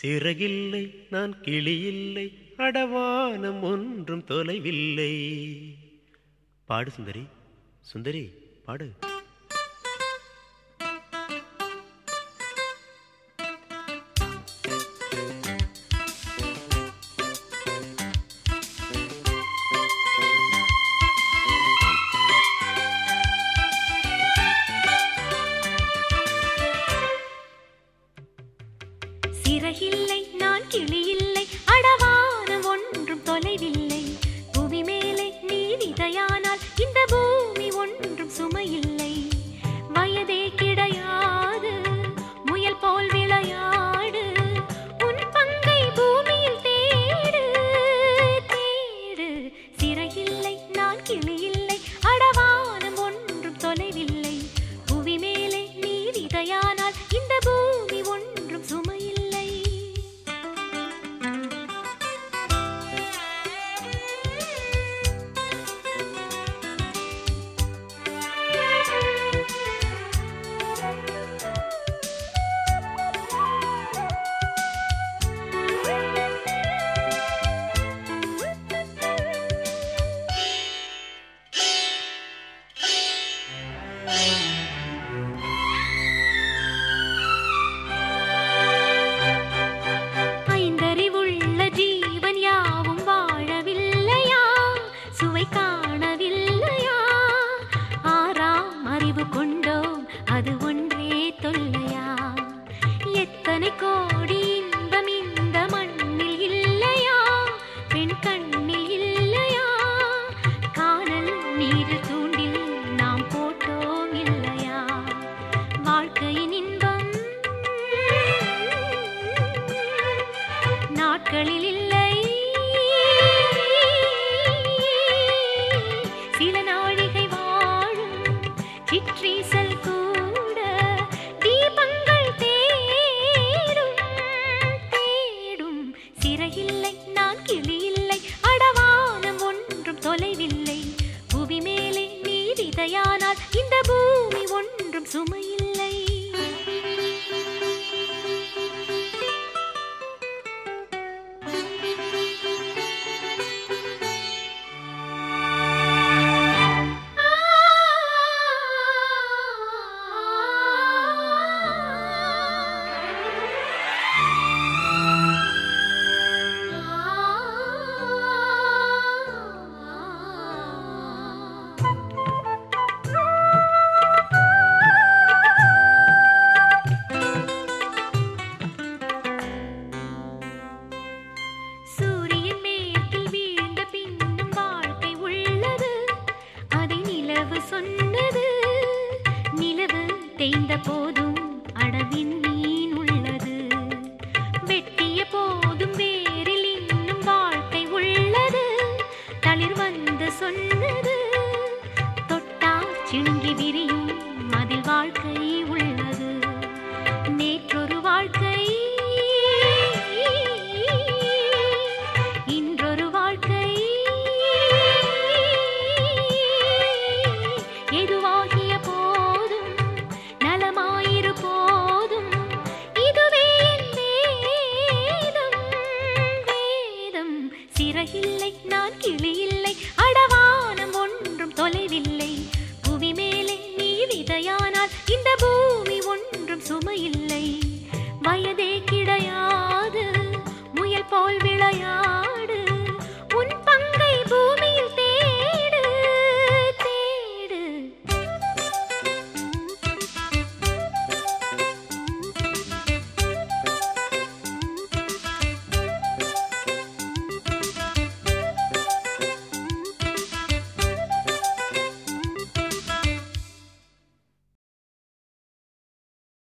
சிறகில்லை நான் கிளியில்லை அடவானம் ஒன்றும் தொலைவில்லை பாடு சுந்தரி சுந்தரி பாடு சிறகில்லை நான் கிளியில்லை அடவானம் ஒன்றும் தொலைவில்லை புவி மேலே நீ விதையானால் இந்த பூமி ஒன்றும் சுமையில்லை வயதே கிடையாது முயல் போல் விளையாடு உன் பங்கை பூமியில் தேடு தேடு சிறகில்லை நான் கிளியில்லை அடவானம் ஒன்றும் தொலைவில்லை புவி மேலே நீ விதையானால் இந்த பூமி ஒன்றும் சுமையில்லை ஐந்தறிவுள்ள ஜீவன் யாவும் வாழவில்லையா சுவை காணவில்லையா ஆறாம் அறிவு கொண்டோம் அது ஒன்றே தொல்லையா எத்தனை கோடி இன்பம் இந்த மண்ணில் இல்லையா பெண் கண்ணில் இல்லையா காணல் நீரில் தூண்டில் நாம் போட்டோம் இல்லையா வாழ்க்கையின் இன்பம் நாட்களில்